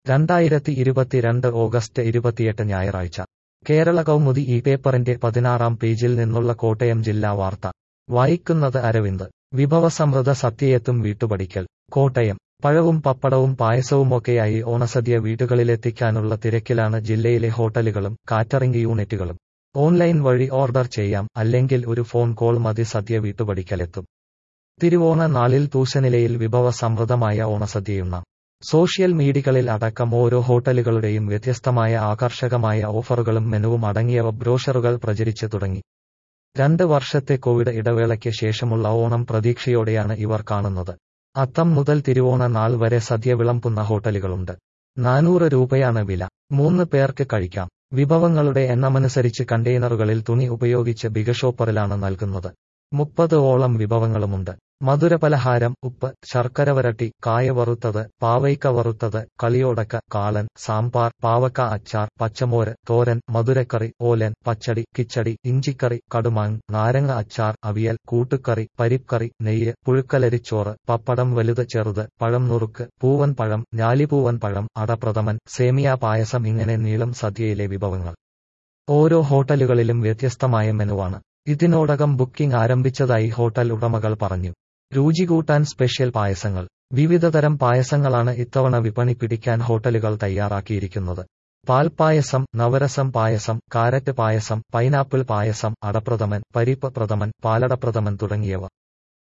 രണ്ടായിരത്തി ഇരുപത്തിരണ്ട് ഓഗസ്റ്റ് ഇരുപത്തിയെട്ട് ഞായറാഴ്ച കേരള കൗമുദി ഈ പേപ്പറിന്റെ പതിനാറാം പേജിൽ നിന്നുള്ള കോട്ടയം ജില്ലാ വാർത്ത വായിക്കുന്നത് അരവിന്ദ് വിഭവസമൃദ്ധ സത്യയത്തും വീട്ടുപടിക്കൽ കോട്ടയം പഴവും പപ്പടവും പായസവുമൊക്കെയായി ഓണസദ്യ വീടുകളിലെത്തിക്കാനുള്ള തിരക്കിലാണ് ജില്ലയിലെ ഹോട്ടലുകളും കാറ്ററിംഗ് യൂണിറ്റുകളും ഓൺലൈൻ വഴി ഓർഡർ ചെയ്യാം അല്ലെങ്കിൽ ഒരു ഫോൺ കോൾ മതി സദ്യ വീട്ടുപടിക്കലെത്തും തിരുവോണ നാളിൽ തൂശനിലയിൽ വിഭവസമൃദ്ധമായ ഓണസദ്യയുണ്ണാം സോഷ്യൽ മീഡിയകളിൽ അടക്കം ഓരോ ഹോട്ടലുകളുടെയും വ്യത്യസ്തമായ ആകർഷകമായ ഓഫറുകളും മെനുവും അടങ്ങിയവ ബ്രോഷറുകൾ പ്രചരിച്ചു തുടങ്ങി രണ്ട് വർഷത്തെ കോവിഡ് ഇടവേളയ്ക്ക് ശേഷമുള്ള ഓണം പ്രതീക്ഷയോടെയാണ് ഇവർ കാണുന്നത് അത്തം മുതൽ തിരുവോണ നാൾ വരെ സദ്യ വിളമ്പുന്ന ഹോട്ടലുകളുണ്ട് നാനൂറ് രൂപയാണ് വില മൂന്ന് പേർക്ക് കഴിക്കാം വിഭവങ്ങളുടെ എണ്ണമനുസരിച്ച് കണ്ടെയ്നറുകളിൽ തുണി ഉപയോഗിച്ച് ബിഗഷോപ്പറിലാണ് നൽകുന്നത് മുപ്പത് ഓളം വിഭവങ്ങളുമുണ്ട് മധുരപലഹാരം ഉപ്പ് ശർക്കര വരട്ടി കായ വറുത്തത് പാവയ്ക്ക വറുത്തത് കളിയോടക്ക കാളൻ സാമ്പാർ പാവക്ക അച്ചാർ പച്ചമോര് തോരൻ മധുരക്കറി ഓലൻ പച്ചടി കിച്ചടി ഇഞ്ചിക്കറി കടുമാങ് നാരങ്ങ അച്ചാർ അവിയൽ കൂട്ടുകറി പരിപ്കറി നെയ്യ് പുഴുക്കലരിച്ചോറ് പപ്പടം വലുത് ചെറുത് പഴം നുറുക്ക് പൂവൻ പഴം ഞാലിപൂവൻ പഴം അടപ്രഥമൻ സേമിയ പായസം ഇങ്ങനെ നീളം സദ്യയിലെ വിഭവങ്ങൾ ഓരോ ഹോട്ടലുകളിലും വ്യത്യസ്തമായ മെനുവാണ് ഇതിനോടകം ബുക്കിംഗ് ആരംഭിച്ചതായി ഹോട്ടൽ ഉടമകൾ പറഞ്ഞു രുചി കൂട്ടാൻ സ്പെഷ്യൽ പായസങ്ങൾ വിവിധതരം പായസങ്ങളാണ് ഇത്തവണ വിപണി പിടിക്കാൻ ഹോട്ടലുകൾ തയ്യാറാക്കിയിരിക്കുന്നത് പാൽപ്പായസം നവരസം പായസം കാരറ്റ് പായസം പൈനാപ്പിൾ പായസം അടപ്രഥമൻ പരിപ്പ് പ്രഥമൻ പാലടപ്രഥമൻ തുടങ്ങിയവ